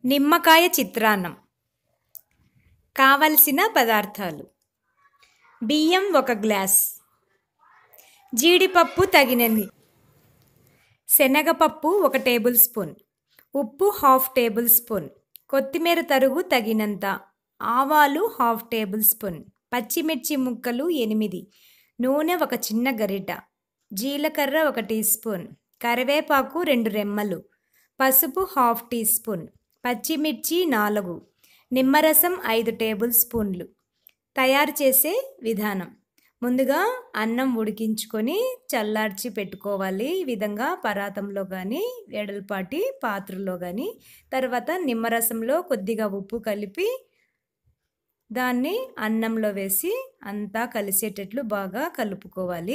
నిమ్మకాయ చిత్రాన్నం కావలసిన పదార్థాలు బియ్యం ఒక గ్లాస్ జీడిపప్పు తగినన్ని శనగపప్పు ఒక టేబుల్ స్పూన్ ఉప్పు హాఫ్ టేబుల్ స్పూన్ కొత్తిమీర తరుగు తగినంత ఆవాలు హాఫ్ టేబుల్ స్పూన్ పచ్చిమిర్చి ముక్కలు ఎనిమిది నూనె ఒక చిన్న గరిట జీలకర్ర ఒక టీ స్పూన్ కరివేపాకు రెండు రెమ్మలు పసుపు హాఫ్ టీ స్పూన్ పచ్చిమిర్చి నాలుగు నిమ్మరసం ఐదు టేబుల్ స్పూన్లు తయారు చేసే విధానం ముందుగా అన్నం ఉడికించుకొని చల్లార్చి పెట్టుకోవాలి ఈ విధంగా పరాతంలో కానీ వెడల్పాటి పాత్రలో కానీ తర్వాత నిమ్మరసంలో కొద్దిగా ఉప్పు కలిపి దాన్ని అన్నంలో వేసి అంతా కలిసేటట్లు బాగా కలుపుకోవాలి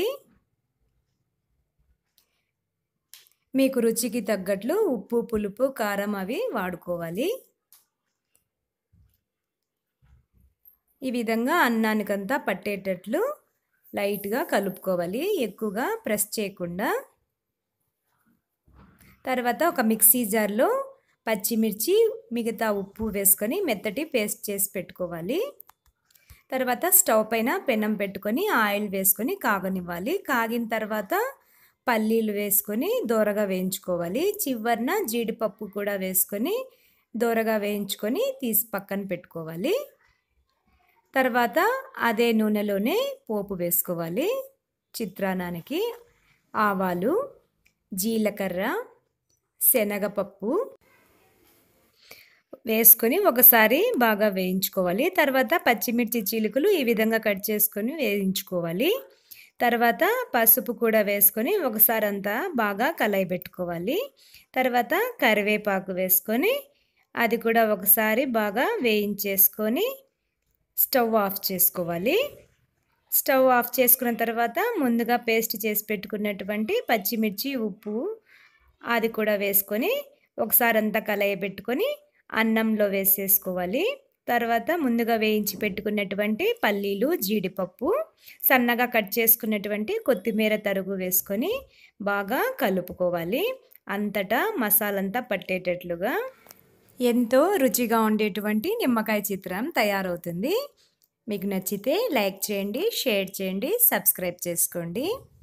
మీకు రుచికి తగ్గట్లు ఉప్పు పులుపు కారం అవి వాడుకోవాలి ఈ విధంగా అన్నానికంతా పట్టేటట్లు లైట్గా కలుపుకోవాలి ఎక్కువగా ప్రెస్ చేయకుండా తర్వాత ఒక మిక్సీ జార్లో పచ్చిమిర్చి మిగతా ఉప్పు వేసుకొని మెత్తటి పేస్ట్ చేసి పెట్టుకోవాలి తర్వాత స్టవ్ పైన పెనం పెట్టుకొని ఆయిల్ వేసుకొని కాగనివ్వాలి కాగిన తర్వాత పల్లీలు వేసుకొని దోరగా వేయించుకోవాలి చివరిన జీడిపప్పు కూడా వేసుకొని దోరగా వేయించుకొని తీసి పక్కన పెట్టుకోవాలి తర్వాత అదే నూనెలోనే పోపు వేసుకోవాలి చిత్రాన్నానికి ఆవాలు జీలకర్ర శనగపప్పు వేసుకొని ఒకసారి బాగా వేయించుకోవాలి తర్వాత పచ్చిమిర్చి చీలికలు ఈ విధంగా కట్ చేసుకొని వేయించుకోవాలి తర్వాత పసుపు కూడా వేసుకొని ఒకసారి అంతా బాగా కలయి పెట్టుకోవాలి తర్వాత కరివేపాకు వేసుకొని అది కూడా ఒకసారి బాగా వేయించేసుకొని స్టవ్ ఆఫ్ చేసుకోవాలి స్టవ్ ఆఫ్ చేసుకున్న తర్వాత ముందుగా పేస్ట్ చేసి పెట్టుకున్నటువంటి పచ్చిమిర్చి ఉప్పు అది కూడా వేసుకొని ఒకసారి అంతా కలయి పెట్టుకొని అన్నంలో వేసేసుకోవాలి తర్వాత ముందుగా వేయించి పెట్టుకున్నటువంటి పల్లీలు జీడిపప్పు సన్నగా కట్ చేసుకున్నటువంటి కొత్తిమీర తరుగు వేసుకొని బాగా కలుపుకోవాలి అంతటా మసాలంతా పట్టేటట్లుగా ఎంతో రుచిగా ఉండేటువంటి నిమ్మకాయ చిత్రం తయారవుతుంది మీకు నచ్చితే లైక్ చేయండి షేర్ చేయండి సబ్స్క్రైబ్ చేసుకోండి